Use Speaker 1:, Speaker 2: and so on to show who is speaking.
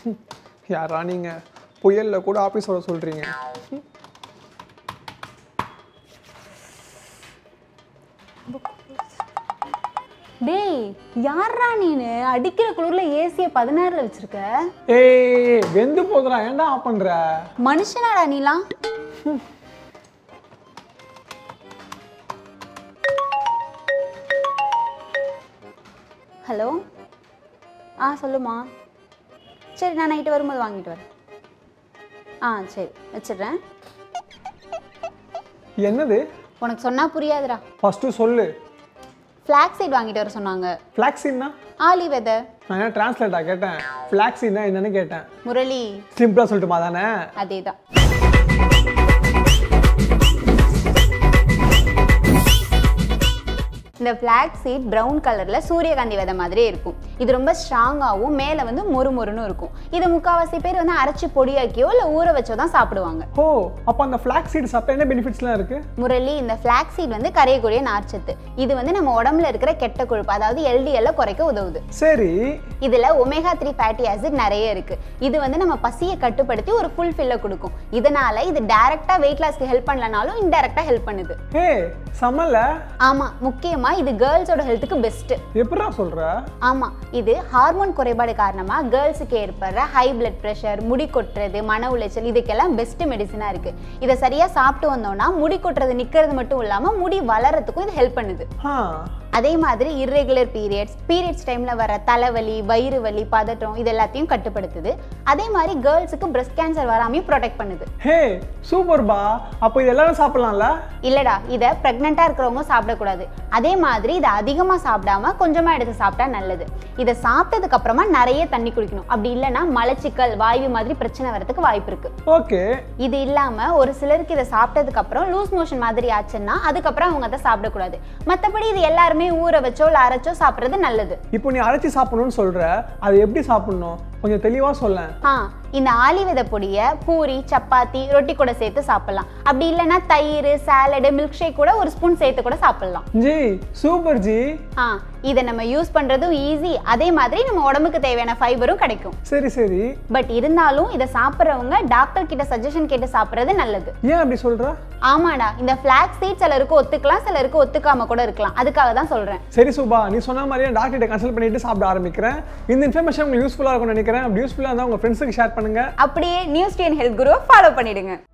Speaker 1: யாரா நீங்க புயல்ல கூட ஆபீஸ் வர சொல்றீங்க
Speaker 2: டேய் யாரா நீனு அடிக்கிற குளிர்ல ஏசிய பதினாறுல வச்சிருக்க
Speaker 1: ஏய் வெந்து போதுடா ஏன்டா ஆஃப் பண்ற
Speaker 2: மனுஷனாடா நீலாம் ஹலோ ஆ சொல்லுமா சரி நான் நைட்டு வரும்போது வாங்கிட்டு வரேன் ஆ சரி வச்சிடுறேன்
Speaker 1: என்னது
Speaker 2: உனக்கு சொன்னா புரியாதுடா
Speaker 1: ஃபர்ஸ்ட் சொல்லு
Speaker 2: ஃப்ளாக் சைட் வாங்கிட்டு வர சொன்னாங்க
Speaker 1: ஃபிளாக்ஸின்னா
Speaker 2: ஆலி வெதர்
Speaker 1: நான் என்ன டிரான்ஸ்லேட்டா கேட்டேன் ஃபிளாக்ஸின்னா என்னன்னு கேட்டேன்
Speaker 2: முரளி
Speaker 1: சிம்பிளா சொல்லட்டுமா தானே
Speaker 2: அதே தான் இந்த ஃப்ளாக் சீட் ப்ரௌன் கலரில் சூரியகாந்தி விதை மாதிரியே இருக்கும் இது ரொம்ப ஸ்ட்ராங்காகவும் மேலே வந்து மொறுமொறுன்னு இருக்கும் இது முக்கால்வாசி பேர் வந்து அரைச்சி பொடியாக்கியோ இல்லை ஊற வச்சோ தான் சாப்பிடுவாங்க
Speaker 1: ஓ அப்போ அந்த ஃபிளாக்ஸ் சீட் சாப்பிட்டா என்ன பெனிஃபிட்ஸ்லாம் இருக்கு
Speaker 2: முரளி இந்த ஃப்ளாக் சீட் வந்து கரையக்கூடிய நார்ச்சத்து இது வந்து நம்ம உடம்புல இருக்கிற கெட்ட கொழுப்பு அதாவது எல்டிஎல்ல குறைக்க உதவுது
Speaker 1: சரி
Speaker 2: இதுல ஒமேகா த்ரீ ஃபேட்டி ஆசிட் நிறைய இருக்கு இது வந்து நம்ம பசியை கட்டுப்படுத்தி ஒரு ஃபுல் ஃபில்ல கொடுக்கும் இதனால இது டைரக்டா வெயிட் லாஸ்க்கு ஹெல்ப் பண்ணலனாலும் இன்டைரக்டா ஹெல்ப் பண்ணுது
Speaker 1: ஹே சமல்ல
Speaker 2: ஆமா முக்கியமா இது கேர்ள்ஸோட ஹெல்த்துக்கு பெஸ்ட்
Speaker 1: எப்படிடா சொல்ற
Speaker 2: ஆமா இது ஹார்மோன் குறைபாடு காரணமா கேர்ள்ஸுக்கு ஏற்படுற ஹை பிளட் பிரஷர் முடி கொட்டுறது மன உளைச்சல் இதுக்கெல்லாம் பெஸ்ட் மெடிசனா இருக்கு இதை சரியா சாப்பிட்டு வந்தோம்னா முடி கொட்டுறது நிக்கிறது மட்டும் இல்லாம முடி வளரத்துக்கும் இது ஹெல்ப் பண்ணுது
Speaker 1: ஆ
Speaker 2: அதே மாதிரி இர்ரெகுலர் பீரியட்ஸ் பீரியட்ஸ் டைமில் வர தலைவலி வயிறு வலி பதட்டம் இது எல்லாத்தையும் கட்டுப்படுத்துது அதே மாதிரி கேர்ள்ஸுக்கு பிரஸ்ட் கேன்சர் வராமையும் ப்ரொடெக்ட் பண்ணுது
Speaker 1: ஹே சூப்பர் பா அப்போ இது எல்லாரும் சாப்பிடலாம்ல
Speaker 2: இல்லடா இதை ப்ரெக்னெண்ட்டாக இருக்கிறவங்க சாப்பிடக்கூடாது அதே மாதிரி இதை அதிகமாக சாப்பிடாம கொஞ்சமாக எடுத்து சாப்பிட்டா நல்லது இதை சாப்பிட்டதுக்கு அப்புறமா நிறைய தண்ணி குடிக்கணும் அப்படி இல்லைன்னா மலச்சிக்கல் வாய்வு மாதிரி பிரச்சனை வரதுக்கு வாய்ப்பு இருக்கு
Speaker 1: ஓகே
Speaker 2: இது இல்லாம ஒரு சிலருக்கு இதை சாப்பிட்டதுக்கு அப்புறம் லூஸ் மோஷன் மாதிரி ஆச்சுன்னா அதுக்கப்புறம் அவங்க அதை சாப்பிடக்கூடாது மற்றபடி இது எல்லாருமே ஊற வச்சோ இல்லை அரைச்சோ சாப்பிட்றது நல்லது
Speaker 1: இப்போ நீ அரைச்சி சாப்பிடணும்னு சொல்ற அதை எப்படி சாப்பிடணும் கொஞ்சம் தெளிவா சொல்லேன்
Speaker 2: ஆ இந்த ஆலி விதை பொடியை பூரி சப்பாத்தி ரொட்டி கூட சேர்த்து சாப்பிடலாம் அப்படி இல்லைன்னா தயிர் சாலடு மில்க் ஷேக் கூட ஒரு ஸ்பூன் சேர்த்து கூட சாப்பிடலாம்
Speaker 1: ஜி சூப்பர் ஜி
Speaker 2: ஆ இதை நம்ம யூஸ் பண்றதும் ஈஸி அதே மாதிரி நம்ம உடம்புக்கு தேவையான ஃபைபரும் கிடைக்கும்
Speaker 1: சரி சரி
Speaker 2: பட் இருந்தாலும் இதை சாப்பிட்றவங்க டாக்டர் கிட்ட சஜஷன் கேட்டு சாப்பிட்றது நல்லது
Speaker 1: ஏன் அப்படி சொல்ற
Speaker 2: ஆமாடா இந்த ஃபிளாக் சீட் சிலருக்கு ஒத்துக்கலாம் சிலருக்கு ஒத்துக்காம கூட இருக்கலாம் அதுக்காக தான் சொல்றேன்
Speaker 1: சரி சுபா நீ சொன்ன மாதிரியே டாக்டர்கிட்ட கன்சல்ட் பண்ணிட்டு சாப்பிட ஆரம்பிக்கிறேன் இந்த இன்ஃபர்மேஷன் உங்களுக்கு யூஸ்ஃபுல்லாக இருக்கும்னு நினைக்கிறேன் அப்படி யூஸ்ஃபுல்லாக இருந்தால் உங்கள் ஃப்ரெண்ட்ஸுக்கு ஷேர் பண்ணுங்க
Speaker 2: அப்படியே நியூஸ் டென் ஹெல்த் குருவை ஃபாலோ பண்ணிடுங்க